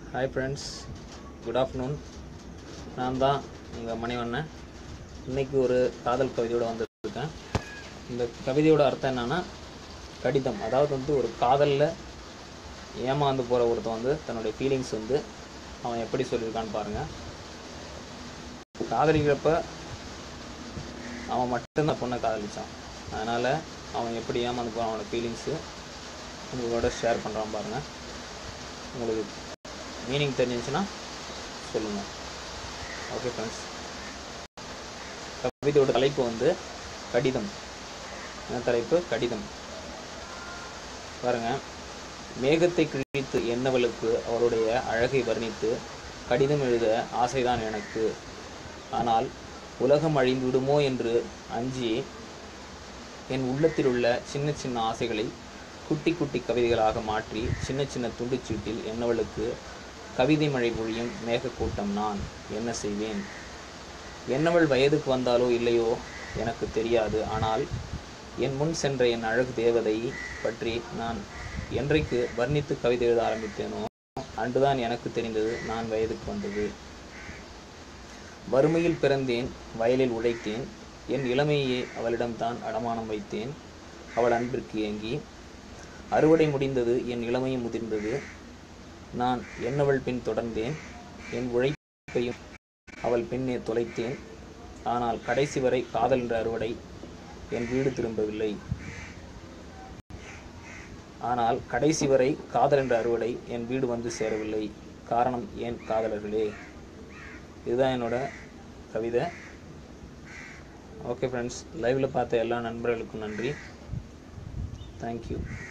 hi friends good afternoon நான் தான் உங்கள் மணிவண்ணன் இன்னைக்கு ஒரு காதல் கவிதையோடு வந்திருக்கேன் இந்த கவிதையோட அர்த்தம் என்னன்னா கடிதம் அதாவது வந்து ஒரு காதலில் ஏமாந்து போகிற ஒருத்தன் வந்து தன்னுடைய ஃபீலிங்ஸ் வந்து அவன் எப்படி சொல்லியிருக்கான்னு பாருங்கள் காதலிக்கிறப்ப அவன் மட்டும்தான் பொண்ணை காதலிச்சான் அதனால் அவன் எப்படி ஏமாந்து போகிறான் அவனோட ஃபீலிங்ஸு உங்களோட ஷேர் பண்ணுறான் பாருங்கள் உங்களுக்கு மீனிங் தெரிஞ்சிச்சுன்னா சொல்லுங்கள் ஓகே ஃப்ரெண்ட்ஸ் கவிதையோட தலைப்பு வந்து கடிதம் என்ன தலைப்பு கடிதம் பாருங்க மேகத்தை கிழித்து என்னவளுக்கு அவருடைய அழகை வர்ணித்து கடிதம் எழுத ஆசைதான் எனக்கு ஆனால் உலகம் அழிந்து விடுமோ என்று அஞ்சி என் உள்ளத்தில் உள்ள சின்ன சின்ன ஆசைகளை குட்டி குட்டி கவிதைகளாக மாற்றி சின்ன சின்ன துண்டுச்சீட்டில் என்னவளுக்கு கவிதை மழை பொழியும் மேகக்கூட்டம் நான் என்ன செய்வேன் என்னவள் வயதுக்கு வந்தாலோ இல்லையோ எனக்கு தெரியாது ஆனால் என் முன் சென்ற என் அழகு தேவதை பற்றி நான் என்றைக்கு வர்ணித்து கவிதை எழுத ஆரம்பித்தேனோ அன்றுதான் எனக்கு தெரிந்தது நான் வயதுக்கு வந்தது வறுமையில் பிறந்தேன் வயலில் உழைத்தேன் என் இளமையை அவளிடம்தான் அடமானம் வைத்தேன் அவள் அன்பிற்கு ஏங்கி அறுவடை முடிந்தது என் இளமையும் முதிர்ந்தது நான் என்னவள் பின் தொடர்ந்தேன் என் உழைப்பையும் அவள் பின்னே தொலைத்தேன் ஆனால் கடைசி வரை காதல் என்ற அறுவடை என் வீடு திரும்பவில்லை ஆனால் கடைசி வரை காதல் என்ற அறுவடை என் வீடு வந்து சேரவில்லை காரணம் ஏன் காதலர்களே இதுதான் என்னோட கவிதை ஓகே ஃப்ரெண்ட்ஸ் லைவில் பார்த்த எல்லா நண்பர்களுக்கும் நன்றி தேங்க்யூ